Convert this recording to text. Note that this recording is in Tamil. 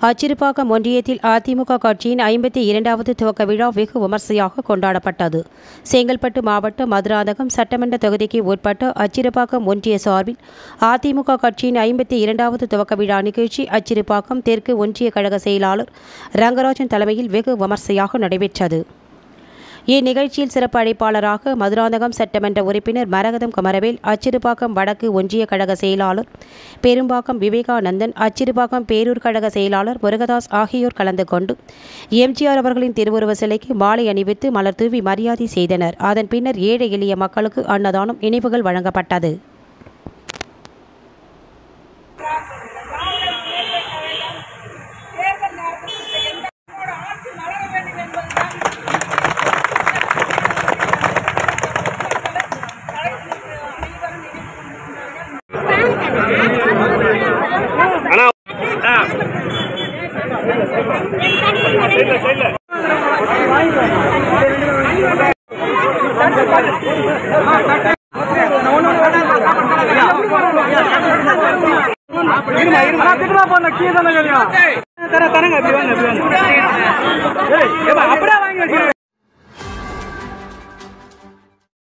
அச்சிறுபாக்கம் ஒன்றியத்தில் அதிமுக கட்சியின் ஐம்பத்தி இரண்டாவது துவக்க விழா வெகு விமர்சையாக கொண்டாடப்பட்டது செங்கல்பட்டு மாவட்டம் மதுராந்தகம் சட்டமன்ற தொகுதிக்கு உட்பட்ட அச்சிறுபாக்கம் ஒன்றிய சார்பில் அதிமுக கட்சியின் ஐம்பத்தி இரண்டாவது துவக்க விழா நிகழ்ச்சி அச்சிறுபாக்கம் தெற்கு ஒன்றிய கழக செயலாளர் ரங்கராஜன் தலைமையில் வெகு விமர்சையாக நடைபெற்றது இந்நிகழ்ச்சியில் சிறப்பு அழைப்பாளராக மதுராந்தகம் சட்டமன்ற உறுப்பினர் மரகதம் குமரவேல் அச்சிறுபாக்கம் வடக்கு ஒன்றிய கழக செயலாளர் பெரும்பாக்கம் விவேகானந்தன் அச்சிறுபாக்கம் பேரூர் கழக செயலாளர் முருகதாஸ் ஆகியோர் கலந்து கொண்டு எம்ஜிஆர் அவர்களின் திருவுருவ சிலைக்கு மாலை அணிவித்து மலர் தூவி மரியாதை செய்தனர் அதன் பின்னர் ஏழை எளிய மக்களுக்கு அன்னதானம் இனிப்புகள் வழங்கப்பட்டது தேர்தல் நேரத்தில் எங்களோட ஆட்சி மலர வேண்டும் என்பதுதான் அண்ணா ஆ. சைடுல, சைடுல. இருமா இருமா திட்டுமா போன கீழே தானே தெரியும் தர தரங்க இப்படி வாங்க இப்படி வாங்க ஏய் ஏப்பா அப்படியே வாங்கி வச்சுக்கோங்க